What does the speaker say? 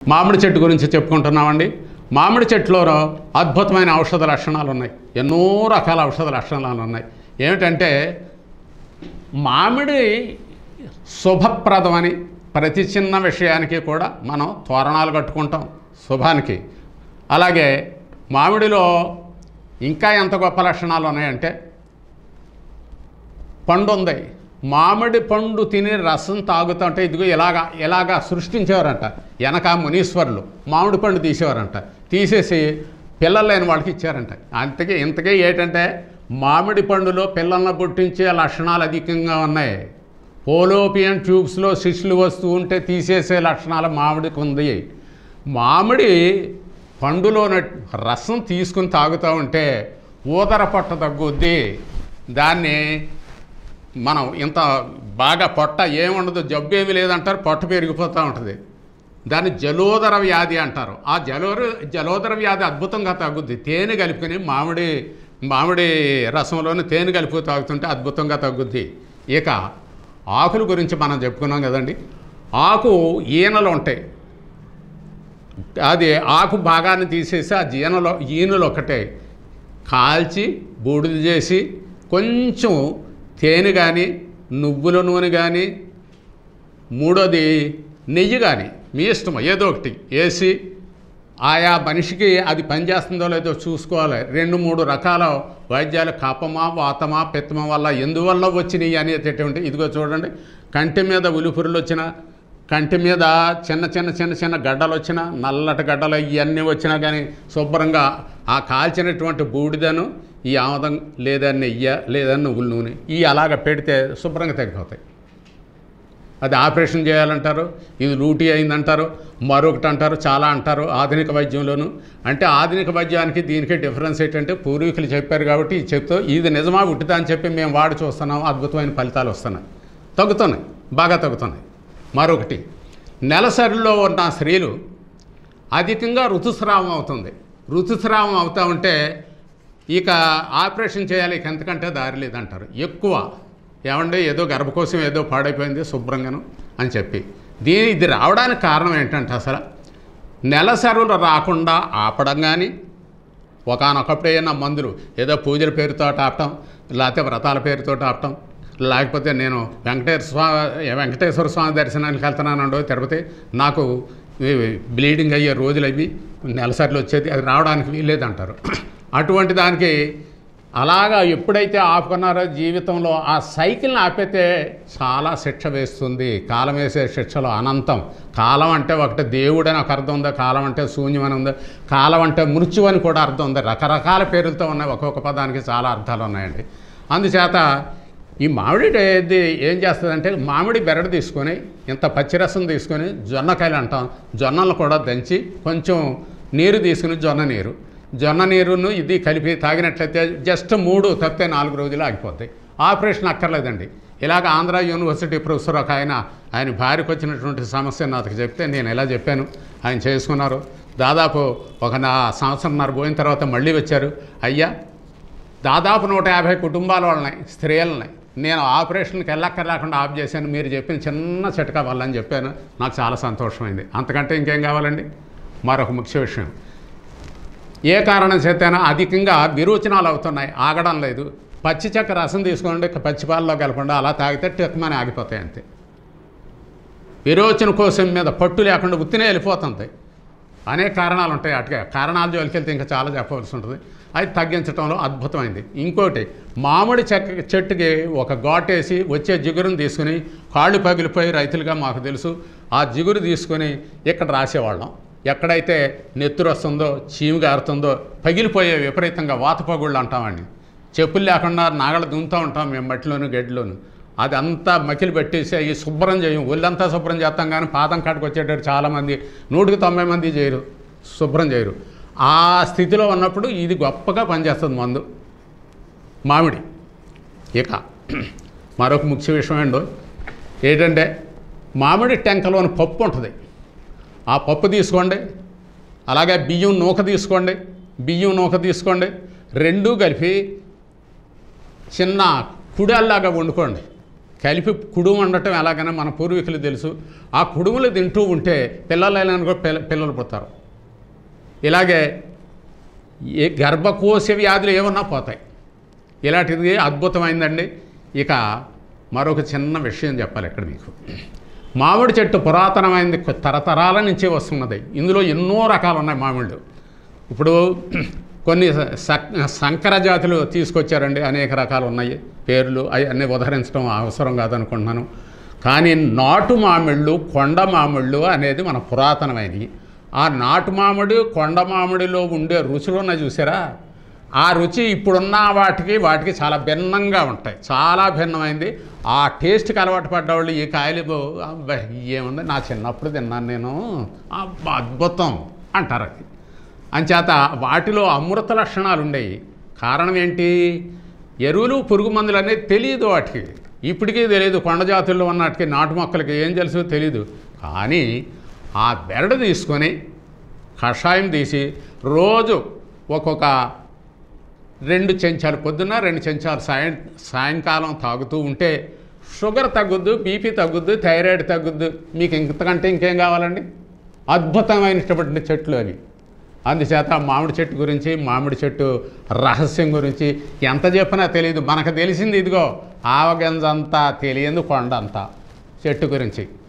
మామిడి చెట్టు గురించి చెప్పుకుంటున్నామండి మామిడి చెట్టులో అద్భుతమైన ఔషధ లక్షణాలు ఉన్నాయి ఎన్నో రకాల ఔషధ లక్షణాలు ఉన్నాయి ఏమిటంటే మామిడి శుభప్రదమని ప్రతి చిన్న విషయానికి కూడా మనం తోరణాలు కట్టుకుంటాం శుభానికి అలాగే మామిడిలో ఇంకా ఎంత గొప్ప లక్షణాలు ఉన్నాయంటే పండు ఉంది మామిడి పండు తిని రసం తాగుతుంటే ఇదిగో ఇలాగా ఇలాగా సృష్టించేవారంట వెనక మునీశ్వరులు మామిడి పండు తీసేవారంట తీసేసి పిల్లలు లేని వాళ్ళకి ఇచ్చారంట అంతకీ ఇంతకీ ఏంటంటే మామిడి పండులో పిల్లలను పుట్టించే లక్షణాలు అధికంగా ఉన్నాయి పోలోపియన్ ట్యూబ్స్లో శిష్యులు వస్తూ ఉంటే తీసేసే లక్షణాలు మామిడికి ఉంది మామిడి పండులో రసం తీసుకుని తాగుతూ ఉంటే ఊదర పొట్ట తగ్గుద్ది దాన్ని మనం ఇంత బాగా పొట్ట ఏముండదు జబ్బు ఏమీ లేదంటారు పొట్ట పెరిగిపోతూ ఉంటుంది దాన్ని జలోదర వ్యాధి అంటారు ఆ జలోర జలోదర వ్యాధి అద్భుతంగా తగ్గుద్ది తేనె కలుపుకొని మామిడి మామిడి రసంలోని తేనె కలుపు తాగుతుంటే అద్భుతంగా తగ్గుద్ది ఇక ఆకుల గురించి మనం చెప్పుకున్నాం కదండి ఆకు ఈనలు ఉంటాయి అది ఆకు భాగాన్ని తీసేసి ఆ జీనలో ఈనులు ఒకటే కాల్చి బూడిద చేసి కొంచెం తేనె కానీ నువ్వుల నూనె కానీ మూడోది నెయ్యి కానీ మీ ఇష్టం ఏదో ఒకటి వేసి ఆయా మనిషికి అది పనిచేస్తుందో లేదో చూసుకోవాలి రెండు మూడు రకాల వైద్యాలు కపమా వాతమా పిత్తమా వల్ల ఎందువల్ల వచ్చినాయి అనేటటువంటి ఇదిగో చూడండి కంటి మీద ఉలిపురులు వచ్చిన కంటి మీద చిన్న చిన్న చిన్న చిన్న గడ్డలు వచ్చిన నల్లటి గడ్డలు ఇవన్నీ వచ్చినా కానీ శుభ్రంగా ఆ కాల్చినటువంటి బూడిదను ఈ ఆమదం లేదా నెయ్యి లేదా నువ్వుల నూనె ఈ అలాగ పెడితే శుభ్రంగా తగ్గిపోతాయి అది ఆపరేషన్ చేయాలంటారు ఇది లూటీ అయిందంటారు మరొకటి అంటారు చాలా అంటారు ఆధునిక వైద్యంలోను అంటే ఆధునిక వైద్యానికి దీనికి డిఫరెన్స్ ఏంటంటే పూర్వీకులు చెప్పారు కాబట్టి ఇది చెప్తూ ఇది నిజమా ఉట్టిదా అని చెప్పి మేము వాడి చూస్తున్నాం అద్భుతమైన ఫలితాలు వస్తున్నాయి తగ్గుతున్నాయి బాగా తగ్గుతున్నాయి మరొకటి నెలసరిలో ఉన్న స్త్రీలు అధికంగా ఋతుస్రావం అవుతుంది ఋతుస్రావం అవుతూ ఉంటే ఇక ఆపరేషన్ చేయాలి ఇక ఎంతకంటే దారి లేదంటారు ఎక్కువ ఏమంటే ఏదో గర్భకోశం ఏదో పాడైపోయింది శుభ్రంగాను అని చెప్పి దీని ఇది రావడానికి కారణం ఏంటంటే అసలు నెలసరులు రాకుండా ఆపడం కానీ ఒకనొకప్పుడు ఏమైనా మందులు ఏదో పూజల పేరుతో ఆపటం లేకపోతే వ్రతాల పేరుతో ఆపటం లేకపోతే నేను వెంకటేశ్వర స్వామి వెంకటేశ్వర స్వామి దర్శనానికి వెళ్తున్నానండో తిరుపతి నాకు ఈ బ్లీడింగ్ అయ్యే రోజులు అవి నెలసరిలు వచ్చేది అది రావడానికి వీల్లేదంటారు అటువంటి దానికి అలాగా ఎప్పుడైతే ఆపుకున్నారో జీవితంలో ఆ సైకిల్ని ఆపితే చాలా శిక్ష వేస్తుంది కాలం వేసే శిక్షలో అనంతం కాలం అంటే ఒకటి దేవుడు అని ఒక అర్థం ఉంది కాలం అంటే శూన్యం అని ఉంది కాలం అంటే మృత్యు అని కూడా అర్థం ఉంది రకరకాల పేర్లతో ఉన్నాయి ఒక్కొక్క పదానికి చాలా అర్థాలు ఉన్నాయండి అందుచేత ఈ మామిడి ఏది ఏం చేస్తుందంటే మామిడి బెరడు తీసుకొని ఇంత పచ్చిరసం తీసుకొని జొన్నకాయలు అంటాం జొన్నలు కూడా దంచి కొంచెం నీరు తీసుకుని జొన్న నీరు జొన్న నీరును ఇది కలిపి తాగినట్లయితే జస్ట్ మూడు తప్పితే నాలుగు రోజులు ఆగిపోతాయి ఆపరేషన్ అక్కర్లేదండి ఇలాగ ఆంధ్ర యూనివర్సిటీ ప్రొఫెసర్ ఒక ఆయన ఆయన భార్యకు వచ్చినటువంటి సమస్య నాకు చెప్తే నేను ఎలా చెప్పాను ఆయన చేసుకున్నారు దాదాపు ఒక నా సంవత్సరంన్నర పోయిన తర్వాత మళ్ళీ వచ్చారు అయ్యా దాదాపు నూట యాభై కుటుంబాల వాళ్ళని స్త్రీలని నేను ఆపరేషన్కి వెళ్ళక్కర్లేకుండా ఆఫ్ చేశాను మీరు చెప్పిన చిన్న చిట్కా వల్ల అని చెప్పాను నాకు చాలా సంతోషమైంది అంతకంటే ఇంకేం కావాలండి మరొక ముఖ్య విషయం ఏ కారణం చేతైనా అధికంగా విరోచనాలు అవుతున్నాయి ఆగడం లేదు పచ్చి చెక్క రసం తీసుకోండి పచ్చి పాలలో కలపండి అలా తాగితే టెక్మని ఆగిపోతాయి అంతే విరోచన కోసం మీద పట్టు లేకుండా ఉత్తినే వెళ్ళిపోతుంది అనేక కారణాలు ఉంటాయి అటుగా కారణాలు జోలికి వెళ్తే ఇంకా చాలా చెప్పవలసి ఉంటుంది అది తగ్గించడంలో అద్భుతమైంది ఇంకోటి మామిడి చెక్క చెట్టుకి ఒక ఘాటేసి వచ్చే జిగురుని తీసుకుని కాళ్ళు పగిలిపోయి రైతులుగా మాకు తెలుసు ఆ జిగురు తీసుకొని ఇక్కడ రాసేవాళ్ళం ఎక్కడైతే నెత్తురు వస్తుందో చీము గారుతుందో పగిలిపోయే విపరీతంగా వాత పగుళ్ళు అంటామండి చెప్పులు లేకుండా నాగడ దుంతూ ఉంటాం మేము మట్టిలోను గడ్డిలోను అది అంతా మకిలి పెట్టేసి అవి శుభ్రం చేయం ఒళ్ళంతా శుభ్రం చేస్తాం కానీ పాదం కాడికి వచ్చేటట్టు చాలామంది నూటికి తొంభై మంది చేయరు శుభ్రం చేయరు ఆ స్థితిలో ఉన్నప్పుడు ఇది గొప్పగా పనిచేస్తుంది మందు మామిడి ఇక మరొక ముఖ్య విషయం ఏంటో ఏంటంటే మామిడి టెంకలోని పప్పు ఉంటుంది ఆ పప్పు తీసుకోండి అలాగే బియ్యం నూక తీసుకోండి బియ్యం నూక తీసుకోండి రెండూ కలిపి చిన్న కుడాల్లాగా వండుకోండి కలిపి కుడుము వండటం ఎలాగైనా మన పూర్వీకులు తెలుసు ఆ కుడుములు తింటూ ఉంటే పిల్లలైనా కూడా పిల్ల పిల్లలు పుడతారు ఇలాగే ఏ గర్భకోశ వ్యాధులు ఏమన్నా పోతాయి ఇలాంటిది అద్భుతమైందండి ఇక మరొక చిన్న విషయం చెప్పాలి ఇక్కడ మీకు మామిడి చెట్టు పురాతనమైనది కొ- తరతరాల నుంచి వస్తున్నది ఇందులో ఎన్నో రకాలు ఉన్నాయి మామిళ్ళు ఇప్పుడు కొన్ని స- సంకర జాతులు తీసుకొచ్చారండి అనేక రకాలు ఉన్నాయి పేర్లు అవి అన్నీ ఉదహరించడం అవసరం కాదనుకుంటున్నాను కానీ నాటు మామిళ్ళు కొండ మామిళ్ళు అనేది మన పురాతనమైనవి ఆ నాటు మామిడి కొండ మామిడిలో ఉండే రుచులు ఉన్నాయి చూసారా ఆ రుచి ఇప్పుడున్న వాటికి వాటికి చాలా భిన్నంగా ఉంటాయి చాలా భిన్నమైంది ఆ టేస్ట్కి అలవాటు పడ్డవాళ్ళు ఈ కాయలు అబ్బా ఏముంది నా చిన్నప్పుడు తిన్నాను నేను అబ్బా అద్భుతం అంటారు అది అంచేత వాటిలో అమృత లక్షణాలు ఉండేవి కారణం ఏంటి ఎరువులు పురుగు మందులు అనేది తెలియదు వాటికి ఇప్పటికీ తెలియదు కొండ జాతుల్లో ఉన్న వాటికి నాటు మొక్కలకి ఏం తెలుసు తెలియదు కానీ ఆ బెరడు తీసుకొని కషాయం తీసి రోజు ఒక్కొక్క రెండు చెంచాలు పొద్దున్న రెండు చెంచాలు సాయం సాయంకాలం తాగుతూ ఉంటే షుగర్ తగ్గుద్దు బీపీ తగ్గుద్దు థైరాయిడ్ తగ్గుద్దు మీకు ఇంతకంటే ఇంకేం కావాలండి అద్భుతమైనటువంటి చెట్లు అవి అందుచేత మామిడి చెట్టు గురించి మామిడి చెట్టు రహస్యం గురించి ఎంత చెప్పినా తెలియదు మనకు తెలిసింది ఇదిగో ఆవగంజంతా తెలియదు కొండ అంతా చెట్టు గురించి